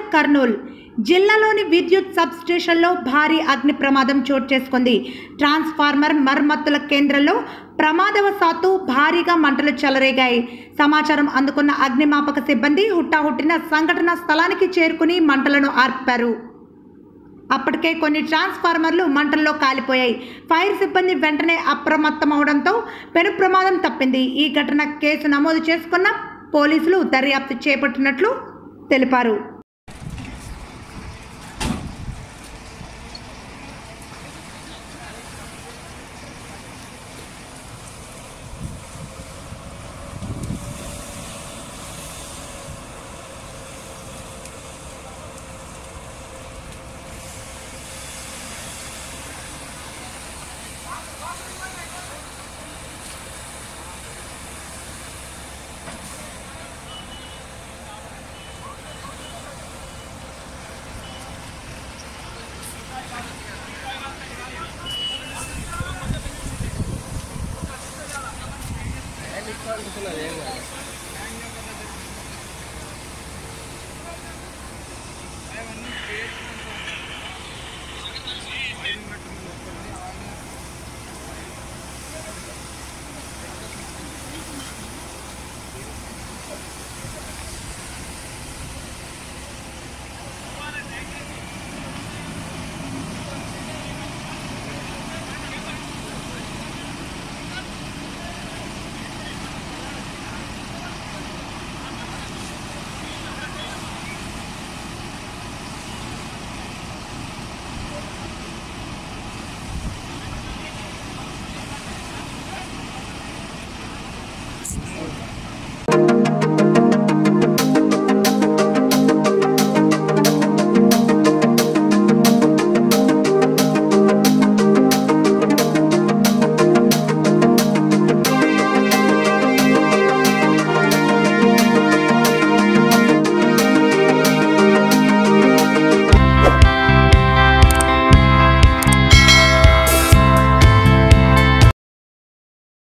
కర్నూల్ జిల్లాలోని విద్యుత్ సబ్ స్టేషన్లో భారీ అగ్ని ప్రమాదం చోటు చేసుకుంది ట్రాన్స్ఫార్మర్ మరమ్మతుల కేంద్రంలో ప్రమాదవశాత్తు భారీగా మంటలు చెలరేగాయి సమాచారం అందుకున్న అగ్నిమాపక సిబ్బంది హుట్టాహుట్టిన సంఘటన స్థలానికి చేరుకుని మంటలను ఆర్పారు అప్పటికే కొన్ని ట్రాన్స్ఫార్మర్లు మంటల్లో కాలిపోయాయి ఫైర్ సిబ్బంది వెంటనే అప్రమత్తమవడంతో పెను ప్రమాదం తప్పింది ఈ ఘటన కేసు నమోదు చేసుకున్న పోలీసులు దర్యాప్తు చేపట్టినట్లు తెలిపారు అవన్నీ